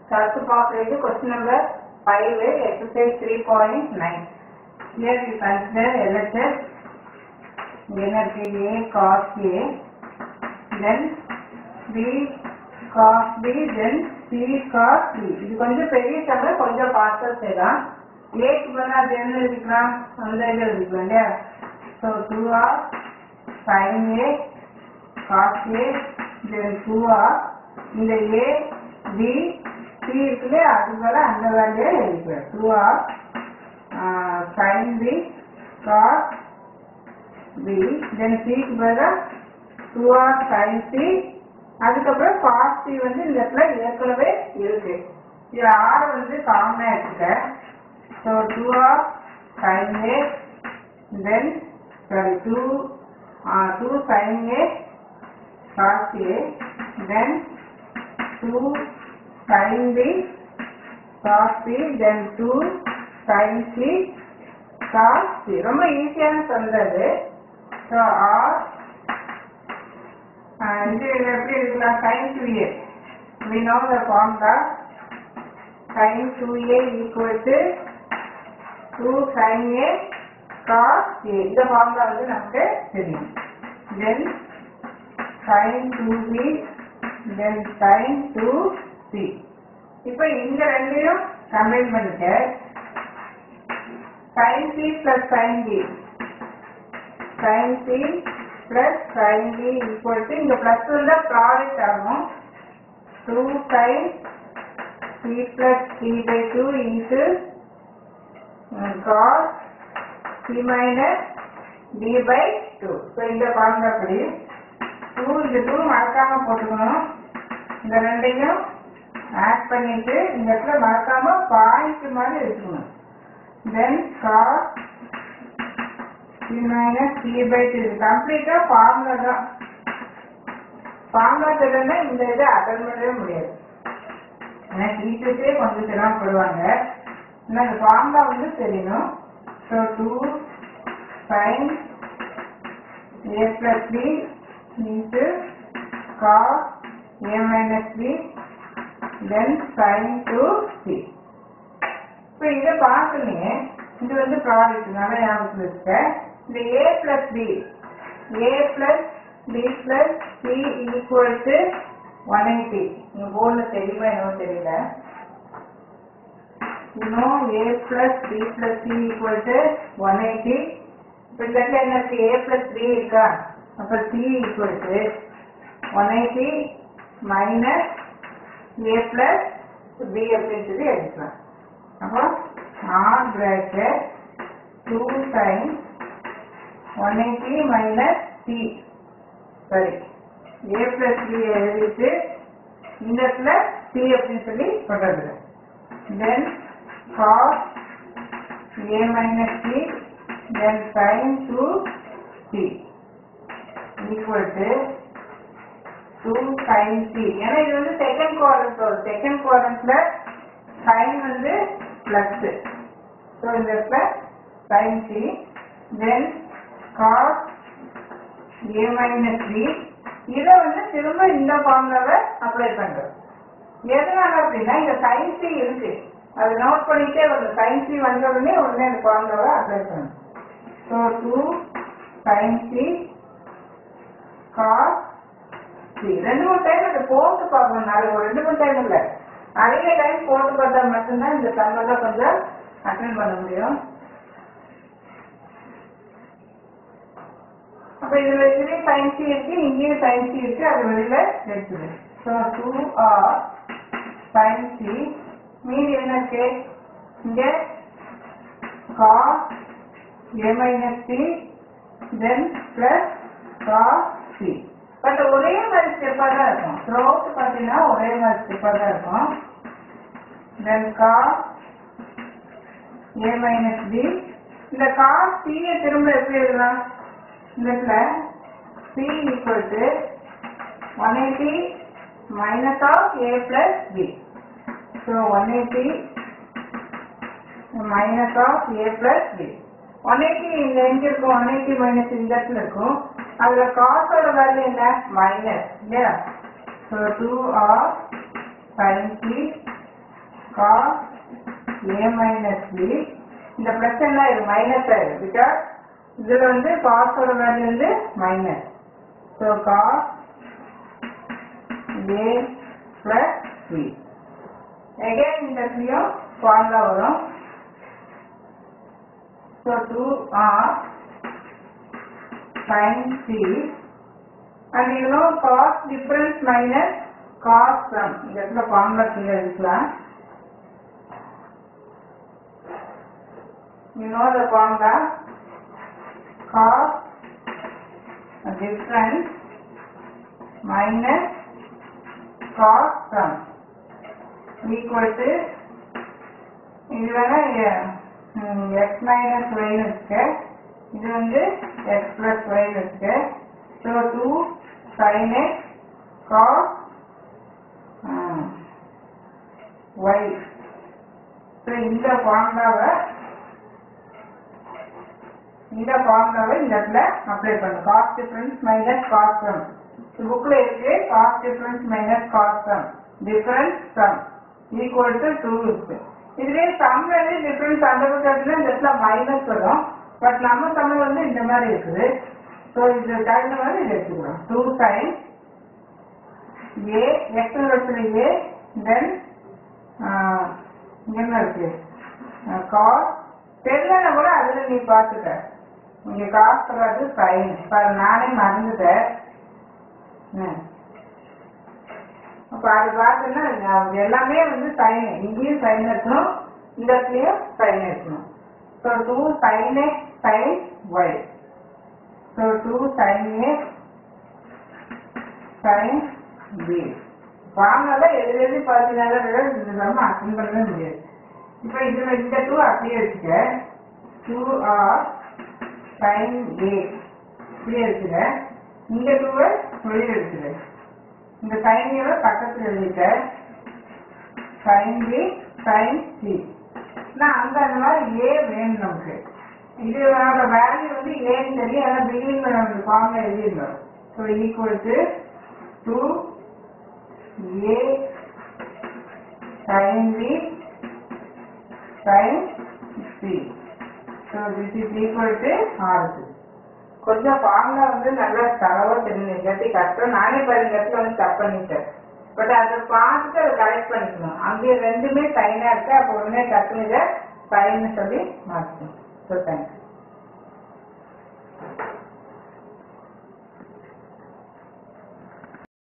first calculate question number 5 exercise 3.9 here we consider LHS energy A cos A then B cos B then C cos B இது கொஞ்சம் பெரிய சம கொஞ்சம் பார்த்தா செய்யலாம் ஏக்கு பதிலா அது என்ன எழுதிக்கலாம் அந்த இது எழுதிக்கலாம் இல்லையா so two R sine A cos A then two R இந்த ஏ பி சி இருக்குல்ல அது போல அந்த வேலையை எழுதிக்கிறேன் two R sine B cos B then சிக்கு பதிலாக டூ ஆர் சைன் சி அதுக்கப்புறம் காஸ் சி வந்து இந்த இடத்துல ஏற்கனவே இருக்கு இது ஆர் வந்து காமனா எடுத்துட்டேன் so two R sine A then sorry two two sine A cos A, then 2 sin B, cos B, then 2 sin C, cos C. ரொம்ப ஈஸியான சொன்னது ஸோ ஆர் இது எப்படி இருக்கலாம் sin 2A. We know the formula sin 2A equal to 2 sin A cos A. இந்த formula வந்து நமக்கு தெரியும் then sin 2b then sin 2c இப்போ இந்த ரெண்டையும் கம்பைன் பண்ணிட்டு sin c plus sin b sin c plus sin b equal to இந்த plus உள்ள ப்ராடக்ட் ஆகும் 2 sin c plus c by 2 into uh, cos c minus b by 2 so இந்த formula படி two இந்த டூ மறக்காம போட்டுக்கணும் இந்த ரெண்டையும் ஆட் பண்ணிட்டு இந்த இடத்துல மறக்காம பாயிண்ட் மாதிரி எடுக்கணும் then cos C minus C by two இது கம்ப்ளீட்டா ஃபார்முலா தான் ஃபார்முலா தெரியலன்னா இந்த இதை அட்டன் பண்ணவே முடியாது ஏன்னா டீச்சர்ஸே கொஞ்சம் சிரமப்படுவாங்க ஆனால் இந்த ஃபார்முலா வந்து தெரியணும் so two sine A plus B into cos a minus b then sin 2c இப்போ இதை பார்த்தோன்னே இது வந்து ப்ராடக்ட் நல்லா ஞாபகத்தில் இருக்க இந்த a plus b a plus b plus c equal to 180 இங்க போர்டில் தெரியுமா என்னவோ தெரியல இன்னும் a plus b plus c equal to 180 இப்போ இந்த இடத்துல என்ன இருக்கு a plus b இருக்கா அப்போ c equal to 180 minus a plus b அப்படின்னு சொல்லி எடுக்கலாம் அப்போ r bracket 2 sin 180 minus c சரி a plus b எழுதிட்டு இந்த இடத்துல c அப்படின்னு சொல்லி போட்டது தென் cos a minus c then sin 2 c equal to 2 sin c ஏன்னா இது வந்து செகண்ட் குவாட்ரண்ட் வரும் செகண்ட் குவாட்ரண்ட்ல sin வந்து பிளஸ் ஸோ இந்த இடத்துல sin c then cos a minus b இதை வந்து திரும்ப இந்த ஃபார்முலாவை அப்ளை பண்றோம் எதனால அப்படின்னா இந்த sin c இருக்கு அது நோட் பண்ணிட்டே வரணும் sin c வந்த உடனே உடனே இந்த ஃபார்முலாவை அப்ளை பண்ணணும் so two sin c cos c ரெண்டு மூணு டைம் அதை போட்டு பார்க்கணும் நாளைக்கு ஒரு ரெண்டு மூணு டைம் இல்லை நிறைய டைம் போட்டு பார்த்தா மட்டும்தான் இந்த சம்மதை கொஞ்சம் அட்டன் பண்ண முடியும் அப்ப இதுல இதுலயும் சயின்ஸ் இருக்கு இங்கேயும் சயின்ஸ் இருக்கு அது வெளியில எடுத்துது ஸோ டூ ஆர் சயின்ஸ் மீதி என்ன இருக்கு இங்க cos A minus C then plus cos C but ஒரே மாதிரி ஸ்டெப்பாக தான் இருக்கும் த்ரோட் பார்த்தீங்கன்னா ஒரே மாதிரி ஸ்டெப்பாக தான் இருக்கும் then cos A minus B இந்த காஸ் சியை திரும்ப எப்படி எழுதலாம் இந்த இடத்துல C equal to one eighty minus of A plus B so one eighty minus of A plus B one eighty இந்த எங்க இருக்கும் ஒன் எயிட்டி மைனஸ் இந்த இடத்துல இருக்கும் அதுல காசோட வேல்யூ என்ன மைனஸ் இல்லையா so two R sin c cos A minus B இந்த பிளஸ் என்ன இது மைனஸ் ஆயிடும் பிகாஸ் இதுல வந்து காஸோட வேல்யூ வந்து minus so cos A plus B again இந்த இடத்துலையும் ஃபார்முலா வரும் so two R sin c and you know cos difference minus cos sum இந்த இடத்துல ஃபார்முலா கீழே இருக்கலாம் you know the formula cos difference minus cos sum equal to இது வேணா X minus ஒய்னு இருக்கு இது வந்து எக்ஸ் பிளஸ் ஒய்னு இருக்கு so two sine X cos Y so இந்த ஃபார்முலாவை இந்த ஃபார்முலாவை இந்த இடத்துல அப்ளை பண்ணும் cos difference minus cos sum புக்கில் இருக்கு cos difference minus cos sum difference sum equal to two இருக்கு இதுலேயே சம்ல இருந்து டிஃபரன்ஸ் அந்த பக்கத்துல இந்த இடத்துல மைனஸ் வரும் பட் நம்ம தமிழ் வந்து இந்த மாதிரி இருக்குது ஸோ இது தகுந்த மாதிரி இதை எடுத்துக்கிறோம் டூ சைன் ஏ எக்ஸ் இடத்துல ஏ தென் என்ன இருக்கு காஸ் தெரியலன்னா கூட அதில் நீ பார்த்துக்க இங்கே காசு வராது சைன் இப்போ நானே மறந்துட்டேன் ம் அப்போ அது பார்த்தோன்னா அது எல்லாமே வந்து சைன் இங்கேயும் சைன் இருக்கணும் இந்த இடத்துலையும் சைன் இருக்கணும் so two sine X sine Y so two sine X sine B வாங்கல எது எது பார்த்தீங்கன்னா இந்த நம்ம அட்டன் பண்ணவே முடியாது இப்போ இதில் இந்த டூ அப்படியே வச்சுக்க டூ ஆர் சைன் ஏ இப்படியே வச்சுக்க இந்த டூவை வெளியே எடுத்துக்க இந்த சைனியோட பக்கத்தில் எழுதிக்க சைன் பி சைன் சி நான் அந்த அந்த மாதிரி ஏ வேணும் நமக்கு இது அதோட வேல்யூ வந்து ஏன்னு தெரியும் ஆனால் பிகினிங் நம்ம ஃபார்ம்ல எழுதிருந்தோம் so equal to two A sine B sine C so this is equal to ஆறு கொஞ்சம் ஃபார்முலா வந்து நல்லா தரவா தெரியும் இல்லாட்டி கஷ்டம் நானே பாருங்க இடத்துல வந்து தப்பு பண்ணிட்டேன் பட் அதை பார்த்துட்டு அதை கரெக்ட் பண்ணிக்கணும் அங்கே ரெண்டுமே சைனாக இருக்கு அப்போ உடனே டக்குனு இதை சைன்னு சொல்லி மாற்றணும் ஸோ தேங்க்ஸ்